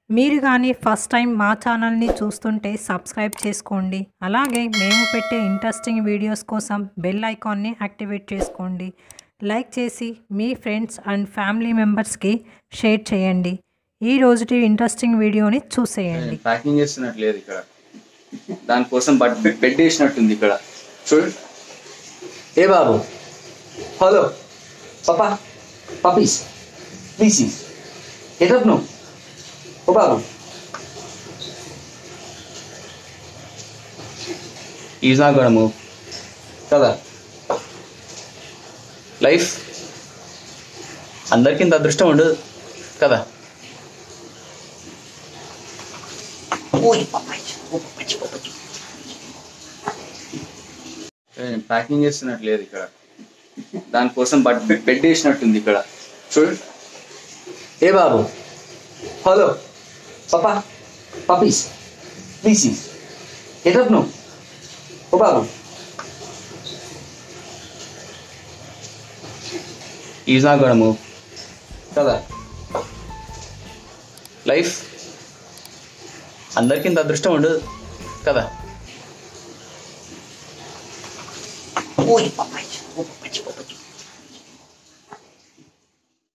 మీరు కానీ first time మా ఛానల్ని చూస్తుంటే సబ్స్క్రైబ్ చేసుకోండి అలాగే మేము పెట్టే ఇంట్రెస్టింగ్ వీడియోస్ కోసం బెల్ ఐకాన్ని యాక్టివేట్ చేసుకోండి లైక్ చేసి మీ ఫ్రెండ్స్ అండ్ ఫ్యామిలీ మెంబర్స్కి షేర్ చేయండి ఈ రోజుటి ఇంట్రెస్టింగ్ వీడియోని చూసేయండి ప్యాకింగ్ చేస్తున్నట్టు లేదు ఇక్కడ దానికోసం బట్ బెడ్ వేసినట్టుంది ఇక్కడ చూడు ఏ బాబు హలో పాపా పపీస్ ప్లీజ్ ఎదప్ నువ్వు ఓ బాబు ఈజ్ నాట్ గోడ మూవ్ కదా లైఫ్ అందరికీ ఇంత అదృష్టం ఉండదు కదా ప్యాకింగ్ చేస్తున్నట్టు లేదు ఇక్కడ దానికోసం బట్ బెడ్ వేసినట్టుంది ఇక్కడ చూడు ఏ బాబు హలో పాపా పపీస్ ప్లీజ్ ఎదప్ నువ్వు ఓ బాబు ఈజ్ నాట్ గోడ మూవ్ కదా లైఫ్ అందరికీ ఇంత అదృష్టం ఉండదు కదా Ой, папач, о, папач, папач.